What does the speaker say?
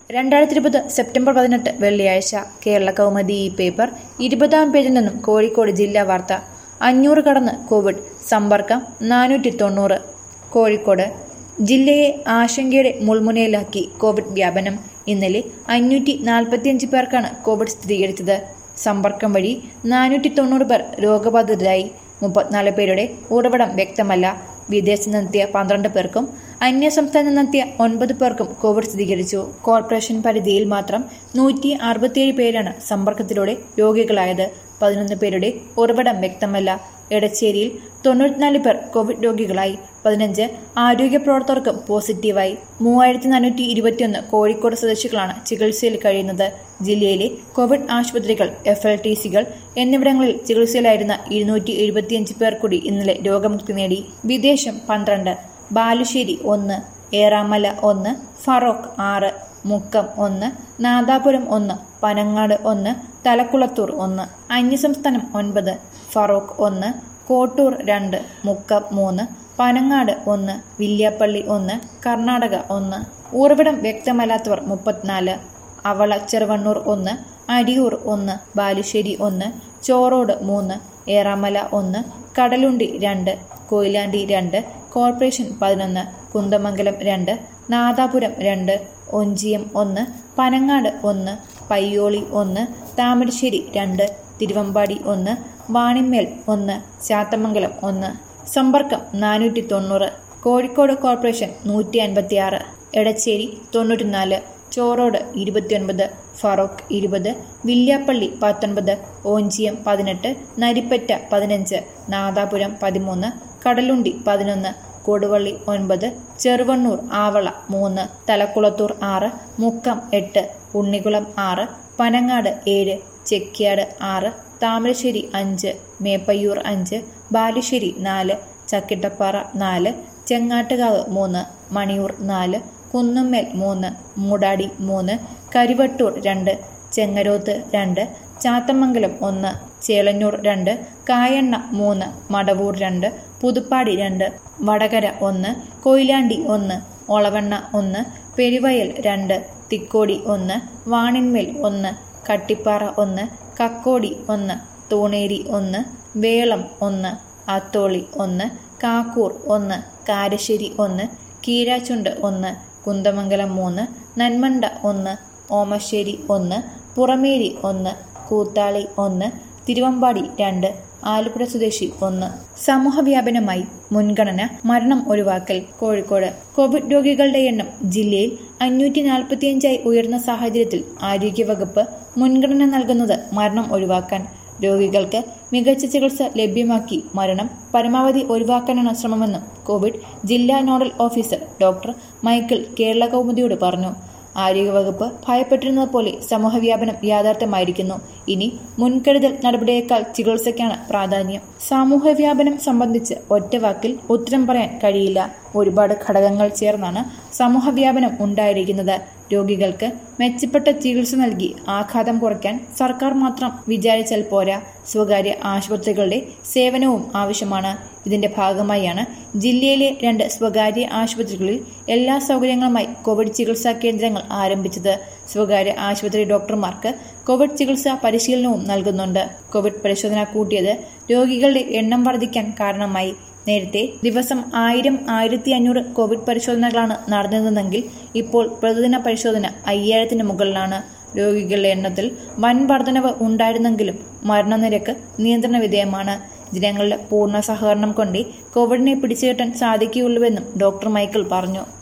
രണ്ടായിരത്തി ഇരുപത് സെപ്റ്റംബർ പതിനെട്ട് വെള്ളിയാഴ്ച കേരള കൗമുദി ഈ പേപ്പർ ഇരുപതാം പേജിൽ നിന്നും കോഴിക്കോട് ജില്ലാ വാർത്ത അഞ്ഞൂറ് കടന്ന് കോവിഡ് സമ്പർക്കം നാനൂറ്റി തൊണ്ണൂറ് കോഴിക്കോട് ജില്ലയെ ആശങ്കയുടെ മുൾമുനയിലാക്കി കോവിഡ് വ്യാപനം ഇന്നലെ അഞ്ഞൂറ്റി നാൽപ്പത്തിയഞ്ച് പേർക്കാണ് കോവിഡ് സ്ഥിരീകരിച്ചത് സമ്പർക്കം വഴി നാനൂറ്റി തൊണ്ണൂറ് പേർ രോഗബാധിതരായി മുപ്പത്തിനാല് പേരുടെ ഉറവിടം വ്യക്തമല്ല വിദേശത്ത് നിന്നെത്തിയ പന്ത്രണ്ട് പേർക്കും അന്യസംസ്ഥാനത്ത് നിന്നെത്തിയ ഒൻപത് പേർക്കും കോവിഡ് സ്ഥിരീകരിച്ചു കോർപ്പറേഷൻ പരിധിയിൽ മാത്രം നൂറ്റി അറുപത്തിയേഴ് പേരാണ് സമ്പർക്കത്തിലൂടെ രോഗികളായത് പതിനൊന്ന് പേരുടെ ഉറവിടം വ്യക്തമല്ല എടച്ചേരിയിൽ തൊണ്ണൂറ്റിനാല് പേർ കോവിഡ് രോഗികളായി പതിനഞ്ച് ആരോഗ്യ പ്രവർത്തകർക്കും പോസിറ്റീവായി മൂവായിരത്തി നാനൂറ്റി ഇരുപത്തിയൊന്ന് കോഴിക്കോട് സ്വദേശികളാണ് ചികിത്സയിൽ കഴിയുന്നത് ജില്ലയിലെ കോവിഡ് ആശുപത്രികൾ എഫ് എൽ ടി സികൾ എന്നിവിടങ്ങളിൽ ചികിത്സയിലായിരുന്ന ഇരുന്നൂറ്റി എഴുപത്തിയഞ്ച് പേർ കൂടി ഇന്നലെ രോഗമുക്തി നേടി വിദേശം പന്ത്രണ്ട് ബാലുശ്ശേരി ഒന്ന് ഏറാമല ഒന്ന് ഫറോക്ക് ആറ് മുക്കം ഒന്ന് നാദാപുരം ഒന്ന് പനങ്ങാട് ഒന്ന് തലക്കുളത്തൂർ ഒന്ന് അന്യസംസ്ഥാനം ഒൻപത് ഫറോക്ക് ഒന്ന് കോട്ടൂർ രണ്ട് മുക്കം മൂന്ന് പനങ്ങാട് ഒന്ന് വില്യാപ്പള്ളി ഒന്ന് കർണാടക ഒന്ന് ഉറവിടം വ്യക്തമല്ലാത്തവർ മുപ്പത്തിനാല് അവള ചെറുവണ്ണൂർ ഒന്ന് അരിയൂർ ഒന്ന് ബാലുശ്ശേരി ഒന്ന് ചോറോട് മൂന്ന് ഏറാമല ഒന്ന് കടലുണ്ടി രണ്ട് കൊയിലാണ്ടി രണ്ട് കോർപ്പറേഷൻ പതിനൊന്ന് കുന്തമംഗലം രണ്ട് നാദാപുരം രണ്ട് ഒഞ്ചിയം ഒന്ന് പനങ്ങാട് ഒന്ന് പയ്യോളി ഒന്ന് താമരശ്ശേരി രണ്ട് തിരുവമ്പാടി ഒന്ന് വാണിമ്മേൽ ഒന്ന് ചാത്തമംഗലം ഒന്ന് സമ്പർക്കം നാനൂറ്റി തൊണ്ണൂറ് കോഴിക്കോട് കോർപ്പറേഷൻ നൂറ്റി അൻപത്തി ആറ് എടച്ചേരി തൊണ്ണൂറ്റിനാല് ചോറോട് ഇരുപത്തിയൊൻപത് ഫറോക്ക് ഇരുപത് വില്യാപ്പള്ളി പത്തൊൻപത് ഓഞ്ചിയം പതിനെട്ട് നരിപ്പറ്റ പതിനഞ്ച് നാദാപുരം പതിമൂന്ന് കടലുണ്ടി പതിനൊന്ന് കൊടുവള്ളി ഒൻപത് ചെറുവണ്ണൂർ ആവള മൂന്ന് തലക്കുളത്തൂർ ആറ് മുക്കം എട്ട് ഉണ്ണികുളം ആറ് പനങ്ങാട് ഏഴ് ചെക്കിയാട് ആറ് താമരശ്ശേരി അഞ്ച് മേപ്പയ്യൂർ അഞ്ച് ബാലുശ്ശേരി നാല് ചക്കിട്ടപ്പാറ നാല് ചെങ്ങാട്ടുകാവ് മൂന്ന് മണിയൂർ നാല് കുന്നുമ്മേൽ മൂന്ന് മൂടാടി മൂന്ന് കരിവട്ടൂർ രണ്ട് ചെങ്ങരോത്ത് രണ്ട് ചാത്തമംഗലം ഒന്ന് ചേളന്നൂർ രണ്ട് കായണ്ണ മൂന്ന് മടവൂർ രണ്ട് പുതുപ്പാടി രണ്ട് വടകര ഒന്ന് കൊയിലാണ്ടി ഒന്ന് ഒളവണ്ണ ഒന്ന് പെരുവയൽ രണ്ട് തിക്കോടി ഒന്ന് വാണിന്മേൽ ഒന്ന് കട്ടിപ്പാറ ഒന്ന് കക്കോടി ഒന്ന് തൂണേരി ഒന്ന് വേളം ഒന്ന് അത്തോളി ഒന്ന് കാക്കൂർ ഒന്ന് കാരശ്ശേരി ഒന്ന് കീരാച്ചുണ്ട് ഒന്ന് കുന്തമംഗലം മൂന്ന് നന്മണ്ട ഒന്ന് ഓമശ്ശേരി ഒന്ന് പുറമേരി ഒന്ന് കൂത്താളി ഒന്ന് തിരുവമ്പാടി രണ്ട് ആലപ്പുഴ സ്വദേശി ഒന്ന് സമൂഹവ്യാപനമായി മുൻഗണന മരണം ഒഴിവാക്കൽ കോഴിക്കോട് കോവിഡ് രോഗികളുടെ എണ്ണം ജില്ലയിൽ അഞ്ഞൂറ്റി നാൽപ്പത്തിയഞ്ചായി ഉയർന്ന സാഹചര്യത്തിൽ ആരോഗ്യവകുപ്പ് മുൻഗണന നൽകുന്നത് മരണം ഒഴിവാക്കാൻ രോഗികൾക്ക് മികച്ച ചികിത്സ ലഭ്യമാക്കി മരണം പരമാവധി ഒഴിവാക്കാനാണ് ശ്രമമെന്നും കോവിഡ് ജില്ലാ nodal officer doctor Michael Kerala കൗമുദിയോട് പറഞ്ഞു ആരോഗ്യവകുപ്പ് ഭയപ്പെട്ടിരുന്നത് പോലെ സമൂഹവ്യാപനം യാഥാർത്ഥ്യമായിരിക്കുന്നു ഇനി മുൻകരുതൽ നടപടിയേക്കാൾ ചികിത്സയ്ക്കാണ് പ്രാധാന്യം സമൂഹവ്യാപനം സംബന്ധിച്ച് ഒറ്റവാക്കിൽ ഉത്തരം പറയാൻ കഴിയില്ല ഒരുപാട് ഘടകങ്ങൾ ചേർന്നാണ് സമൂഹവ്യാപനം ഉണ്ടായിരിക്കുന്നത് രോഗികൾക്ക് മെച്ചപ്പെട്ട ചികിത്സ നൽകി ആഘാതം കുറയ്ക്കാൻ സർക്കാർ മാത്രം വിചാരിച്ചാൽ പോരാ സ്വകാര്യ ആശുപത്രികളുടെ സേവനവും ആവശ്യമാണ് ഇതിന്റെ ഭാഗമായാണ് ജില്ലയിലെ രണ്ട് സ്വകാര്യ ആശുപത്രികളിൽ എല്ലാ സൗകര്യങ്ങളുമായി കോവിഡ് ചികിത്സാ കേന്ദ്രങ്ങൾ ആരംഭിച്ചത് സ്വകാര്യ ആശുപത്രി ഡോക്ടർമാർക്ക് കോവിഡ് ചികിത്സാ പരിശീലനവും നൽകുന്നുണ്ട് കോവിഡ് പരിശോധന കൂട്ടിയത് രോഗികളുടെ എണ്ണം വർദ്ധിക്കാൻ കാരണമായി നേരത്തെ ദിവസം ആയിരം ആയിരത്തി അഞ്ഞൂറ് കോവിഡ് പരിശോധനകളാണ് നടന്നിരുന്നതെങ്കിൽ ഇപ്പോൾ പ്രതിദിന പരിശോധന അയ്യായിരത്തിന് മുകളിലാണ് രോഗികളുടെ എണ്ണത്തിൽ വൻ വർധനവ് ഉണ്ടായിരുന്നെങ്കിലും മരണനിരക്ക് നിയന്ത്രണ വിധേയമാണ് ജനങ്ങളുടെ പൂർണ്ണ സഹകരണം കൊണ്ടേ കോവിഡിനെ പിടിച്ചുകെട്ടാൻ സാധിക്കുകയുള്ളൂവെന്നും ഡോക്ടർ മൈക്കിൾ പറഞ്ഞു